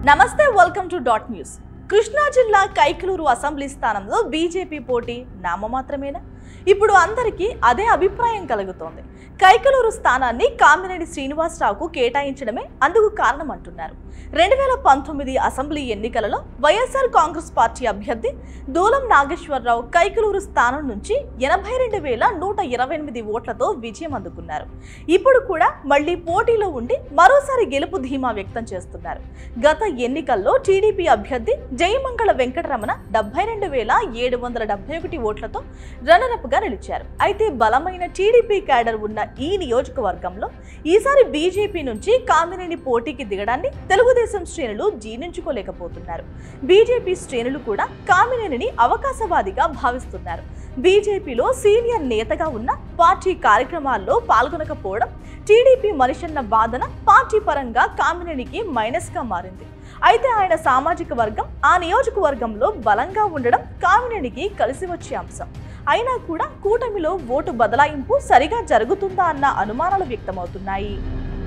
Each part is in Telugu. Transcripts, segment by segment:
నమస్తే welcome to dot news Krishna జిల్లా కైకలూరు అసెంబ్లీ స్థానంలో బీజేపీ పోటీ నామమాత్రమేనా ఇప్పుడు అందరికీ అదే అభిప్రాయం కలుగుతోంది కైకలూరు స్థానాన్ని కామినేని శ్రీనివాసరావుకు కేటాయించడమే అందుకు కారణం అంటున్నారు రెండు వేల పంతొమ్మిది అసెంబ్లీ ఎన్నికలలో వైఎస్ఆర్ కాంగ్రెస్ పార్టీ అభ్యర్థి దూలం నాగేశ్వరరావు కైకలూరు స్థానం నుంచి ఎనభై రెండు వేల నూట ఇరవై ఎనిమిది ఓట్లతో విజయం అందుకున్నారు ఇప్పుడు కూడా మళ్ళీ పోటీలో ఉండి మరోసారి గెలుపు ధీమా వ్యక్తం చేస్తున్నారు గత ఎన్నికల్లో టీడీపీ అభ్యర్థి జయమంగళ వెంకటరమణ డెబ్బై రెండు వేల ఏడు వందల డెబ్బై ఒకటి ఓట్లతో రన్నరప్ గా నిలిచారు అయితే బలమైన టీడీపీ క్యాడర్ ఉన్న ఈ నియోజకవర్గంలో ఈసారి బీజేపీ నుంచి కామినేని పోటీకి దిగడాన్ని తెలుగుదేశం శ్రేణులు జీర్ణించుకోలేకపోతున్నారు బీజేపీ శ్రేణులు కూడా కామినేనిని అవకాశవాదిగా భావిస్తున్నారు బీజేపీలో సీనియర్ నేతగా ఉన్న పార్టీ కార్యక్రమాల్లో పాల్గొనకపోవడం టీడీపీ మనిషన్న వాదన పార్టీ పరంగా కామినేనికి మైనస్ గా మారింది అయితే ఆయన సామాజిక వర్గం ఆ నియోజకవర్గంలో బలంగా ఉండడం కామినేనికి కలిసి వచ్చే అంశం అయినా కూడా కూటమిలో ఓటు బదలాయింపు సరిగా జరుగుతుందా అన్న అనుమానాలు వ్యక్తమవుతున్నాయి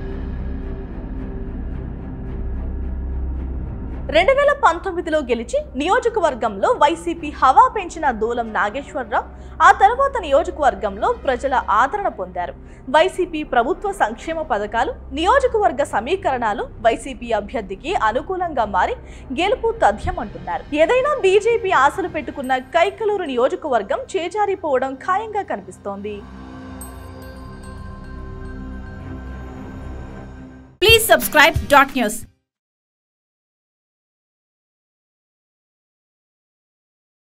రెండు వేల పంతొమ్మిదిలో గెలిచి నియోజకవర్గంలో వైసీపీ హవా పెంచిన దూలం నాగేశ్వరరావు ఆ తర్వాత నియోజకవర్గంలో ప్రజల ఆదరణ పొందారు వైసీపీ ప్రభుత్వ సంక్షేమ పథకాలు నియోజకవర్గ సమీకరణాలు వైసీపీ అభ్యర్థికి అనుకూలంగా మారి గెలుపు తథ్యమంటున్నారు ఏదైనా బీజేపీ ఆశలు పెట్టుకున్న కైకలూరు నియోజకవర్గం చేజారిపోవడం ఖాయంగా కనిపిస్తోంది Please subscribe Dot News.